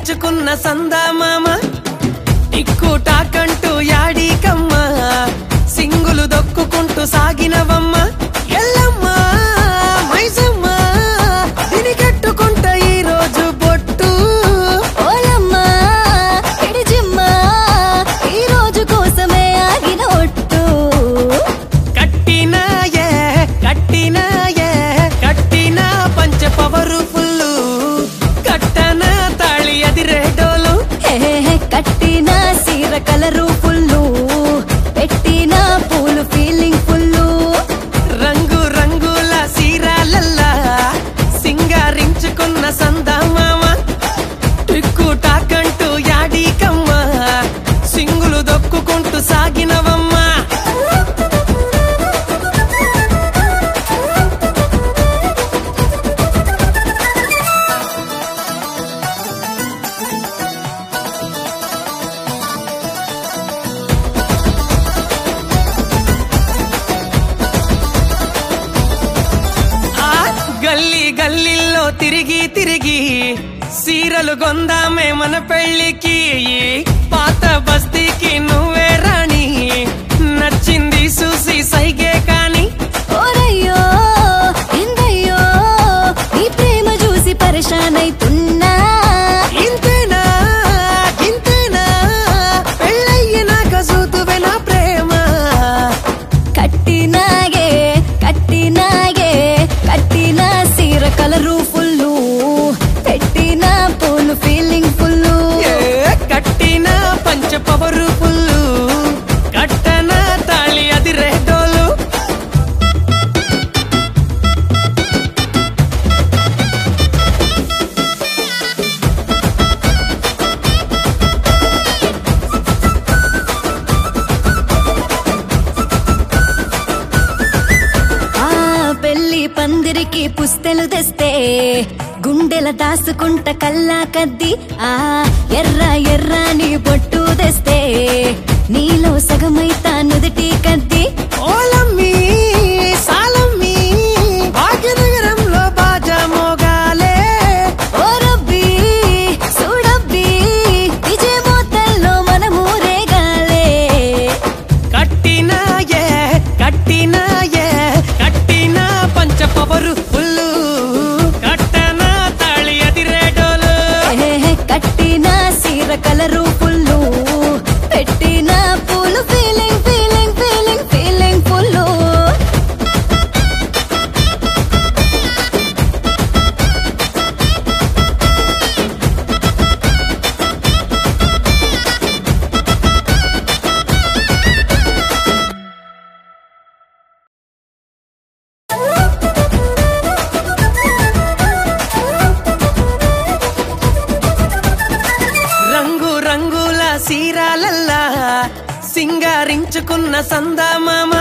సింగారించుకున్న సందామామ టిక్కు టాకంటూ యాడీకమ్మ సింగులు దొక్కుకుంటూ సాగినవమ్మ ఎల్లమ్మ మైసమ్మ దీని కట్టుకుంట ఈ రోజు బొట్టు ఓలమ్మా ఎడిజిమ్మా ఈ రోజు కోసమే ఆగిన ఒట్టు కట్టినాయే కట్టినాయే కట్టిన పంచ పవరు ఫుల్లు కట్టన తాళి అది రేటోలు హే కట్టిన సీర కలరు ఫుల్లు పెట్టిన పూలు ఫీలింగ్ ఫుల్లు రంగు రంగుల సీరాలల్లా సింగారించుకున్న సందామామ టిక్కు టాకంటూ యాడీకమ్మ సింగులు దొక్కుకుంటూ సాగినవమ్మా ఆ గల్లీ గల్లీల్లో తిరిగి తిరిగి సీరలు కొందామే మన పెళ్ళికి పాత బస్తీకి నువ్వే రాణి నచ్చింది చూసి సైగే కాని ఓరయ్యో ఎందయ్యో నీ ప్రేమ చూసి పరేషాన్ అయితున్నా ఇంతేనా ఇంతేనా పెళ్ళయ్యినాక చూతువే నా ప్రేమ కట్టినాగే కట్టినాగే కట్టిన సీర కలరు ఫుల్లు పెట్టిన పూలు ఫీలింగ్ ఫుల్లు ఏ కట్టిన పంచ పవరు పుల్లు కట్టన తాళి అది రేటోలు ఆ పెళ్లి పందిరికి పుస్తెలు తెస్తే గుండెల దాసుకుంట కల్లా కద్ది ఆ ఎర్ర ఎర్రని బొట్టు తెస్తే నీలో సగమైతా నుదిటి కద్ది ఓలమ్మి సాలమ్మి భాగ్యనగరంలో బాజా మోగాలే ఓ రబ్బీ చూడబ్బీ విజయ మోతల్లో మనము రేగాలే కట్టినాయే కట్టినాయే కట్టిన పంచ పవరు పుల్లు కట్టన తాళి అది రేటోలు ఏహే, కట్టిన సీర కలరు ఫుల్లు పెట్టిన పూలు feeling feeling feeling feeling full రంగు రంగుల సీరాలల్లా సింగారించుకున్న సందామామ